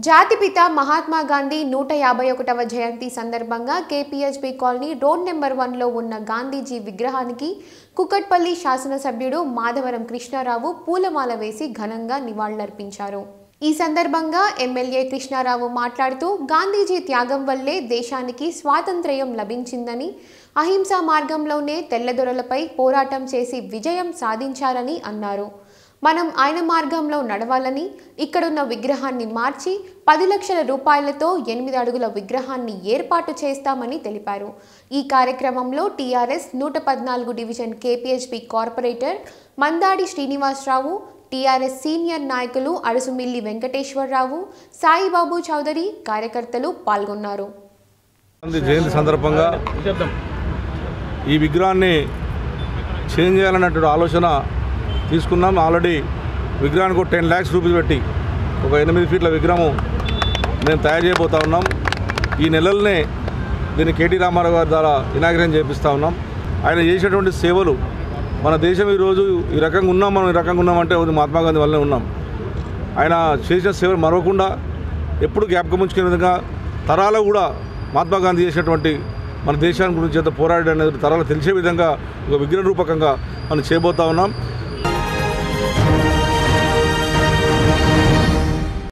జాతిపిత మహాత్మా గాంధీ నూట యాభై ఒకటవ జయంతి సందర్భంగా కేపీహెచ్బి కాలనీ రోడ్ నెంబర్ వన్లో ఉన్న గాంధీజీ విగ్రహానికి కుకట్పల్లి శాసనసభ్యుడు మాధవరం కృష్ణారావు పూలమాల వేసి ఘనంగా నివాళులర్పించారు ఈ సందర్భంగా ఎమ్మెల్యే కృష్ణారావు మాట్లాడుతూ గాంధీజీ త్యాగం వల్లే దేశానికి స్వాతంత్ర్యం లభించిందని అహింసా మార్గంలోనే తెల్లదొరలపై పోరాటం చేసి విజయం సాధించారని అన్నారు మనం ఆయన మార్గంలో నడవాలని ఇక్కడున్న విగ్రహాన్ని మార్చి పది లక్షల రూపాయలతో ఎనిమిది అడుగుల విగ్రహాన్ని ఏర్పాటు చేస్తామని తెలిపారు ఈ కార్యక్రమంలో టీఆర్ఎస్ నూట పద్నాలుగు division KPHB corporator Mandadi Srinivasa Rao TRS senior నాయకులు అడుసుమిల్లి వెంకటేశ్వరరావు సాయిబాబు చౌదరి కార్యకర్తలు పాల్గొన్నారు గాంధీ జయంతి సందర్భంగా ఈ విగ్రహాన్ని చేంజ్ చేయాలన్నటువంటి ఆలోచన తీసుకున్నాం ఆల్రెడీ విగ్రహానికి ఒక టెన్ ల్యాక్స్ రూపీస్ పెట్టి ఒక ఎనిమిది ఫీట్ల విగ్రహం మేము తయారు చేయబోతా ఉన్నాం ఈ నెలలనే దీన్ని కేటీ రామారావు గారి ద్వారా ఇనాగ్రేషన్ చేపిస్తూ ఉన్నాం ఆయన చేసినటువంటి సేవలు మన దేశం ఈరోజు ఈ రకంగా ఉన్నాం మనం ఈ రకంగా ఉన్నామంటే అది మహాత్మా గాంధీ వల్లనే ఉన్నాం ఆయన చేసిన సేవలు మరవకుండా ఎప్పుడు జ్ఞాపకం ఉంచుకునే విధంగా తరాలు కూడా మహాత్మా గాంధీ చేసినటువంటి మన దేశాన్ని గురించి ఎంత పోరాడి అనేది తరాలు తెలిసే విధంగా ఒక విగ్రహ రూపకంగా మనం చేయబోతా ఉన్నాం